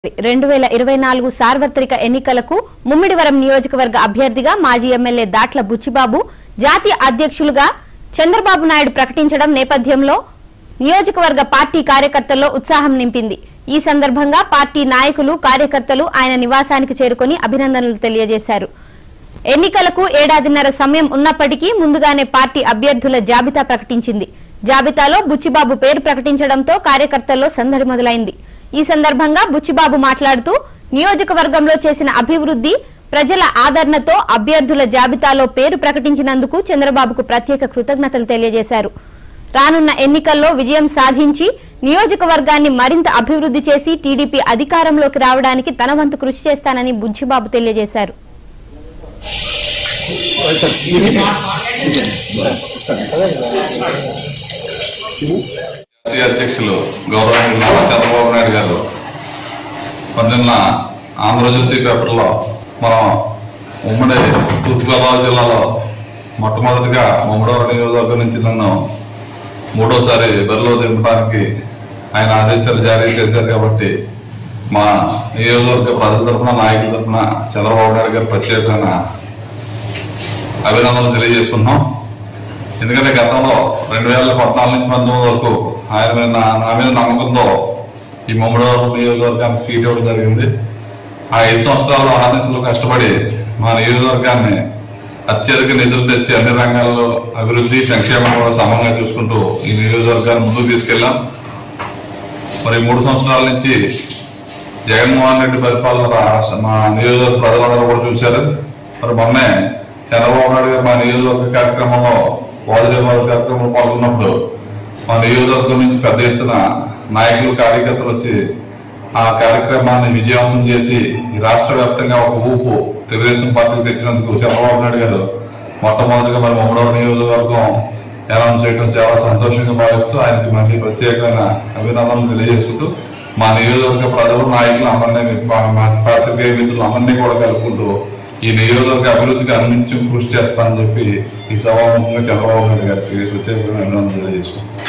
రెండు వేల ఇరవై నాలుగు సార్వత్రిక ఎన్నికలకు ముమ్మిడివరం నియోజకవర్గ అభ్యర్థిగా మాజీ ఎమ్మెల్యే దాట్ల బుచ్చిబాబు జాతీయ అధ్యక్షులుగా చంద్రబాబు నాయుడు ప్రకటించడం నేపథ్యంలో నియోజకవర్గ పార్టీ కార్యకర్తల్లో ఉత్సాహం నింపింది ఈ సందర్భంగా పార్టీ నాయకులు కార్యకర్తలు ఆయన నివాసానికి చేరుకొని అభినందనలు తెలియజేశారు ఎన్నికలకు ఏడాదిన్నర సమయం ఉన్నప్పటికీ ముందుగానే పార్టీ అభ్యర్థుల జాబితా ప్రకటించింది జాబితాలో బుచ్చిబాబు పేరు ప్రకటించడంతో కార్యకర్తల్లో సందడి మొదలైంది ఈ సందర్భంగా బుచ్చిబాబు మాట్లాడుతూ నియోజకవర్గంలో చేసిన అభివృద్ధి ప్రజల ఆదరణతో అభ్యర్థుల జాబితాలో పేరు ప్రకటించినందుకు చంద్రబాబుకు ప్రత్యేక కృతజ్ఞతలు తెలియజేశారు రానున్న ఎన్నికల్లో విజయం సాధించి నియోజకవర్గాన్ని మరింత అభివృద్ధి చేసి టీడీపీ అధికారంలోకి రావడానికి తన వంతు కృషి చేస్తానని బుచ్చిబాబు తెలియజేశారు జాతీయ అధ్యక్షులు గౌరవనీయులు నారా చంద్రబాబు నాయుడు గారు పొద్దున్న ఆంధ్రజ్యోతి పేపర్లో మనం ఉమ్మడి తూర్పుగోదావరి జిల్లాలో మొట్టమొదటిగా ముమ్మడవరం నియోజకవర్గం నుంచి నన్ను మూడోసారి బరిలో దింపడానికి ఆయన ఆదేశాలు జారీ చేశారు కాబట్టి మా నియోజకవర్గ ప్రజల తరఫున నాయకుల తరఫున చంద్రబాబు నాయుడు గారు ప్రత్యేకమైన అభినందనలు తెలియజేసుకుంటున్నాం ఎందుకంటే గతంలో రెండు వేల పద్నాలుగు నుంచి పంతొమ్మిది వరకు ఆయన మీద నా నా మీద నమ్మకంతో ఈ ముమ్మడివరం నియోజకవర్గానికి సీట్ ఇవ్వడం జరిగింది ఆ ఐదు సంవత్సరాల్లో ఆర్ఎస్లో కష్టపడి మా నియోజకవర్గాన్ని అత్యధిక నిధులు తెచ్చి అన్ని రంగాల్లో అభివృద్ధి సంక్షేమం కూడా సమంగా చూసుకుంటూ ఈ నియోజకవర్గాన్ని ముందుకు తీసుకెళ్ళాం మరి మూడు సంవత్సరాల నుంచి జగన్మోహన్ రెడ్డి పరిపాలన రాష్ట్ర మా నియోజకవర్గ ప్రజలందరూ కూడా చూశారు మరి మొన్నే చంద్రబాబు నాయుడు గారు మా నియోజకవర్గ కార్యక్రమంలో వాదిరేబాద్ కార్యక్రమంలో పాల్గొన్నప్పుడు మా నియోజకవర్గం నుంచి పెద్ద ఎత్తున నాయకులు కార్యకర్తలు వచ్చి ఆ కార్యక్రమాన్ని విజయవంతం చేసి ఈ రాష్ట్ర వ్యాప్తంగా ఒక ఊపు తెలుగుదేశం పార్టీకి తెచ్చినందుకు చంద్రబాబు నాయుడు గారు మొట్టమొదటిగా మరి మమ్మడవ నియోజకవర్గం అనౌన్స్ చేయడం చాలా సంతోషంగా భావిస్తూ ఆయనకి మళ్ళీ ప్రత్యేకమైన అభినందనలు తెలియజేసుకుంటూ మా నియోజకవర్గ ప్రజలు నాయకులు అందరినీ మా- మా పాత్రికేయ మిత్రులు అందరినీ కూడా కలుపుకుంటూ ఈ నియోజకవర్గ అభివృద్ధికి అన్నింటి కృషి చేస్తానని చెప్పి ఈ సభాముఖంగా చంద్రబాబు నాయుడు గారికి ప్రత్యేకమైన అభినందనలు తెలియజేసుకుంటాం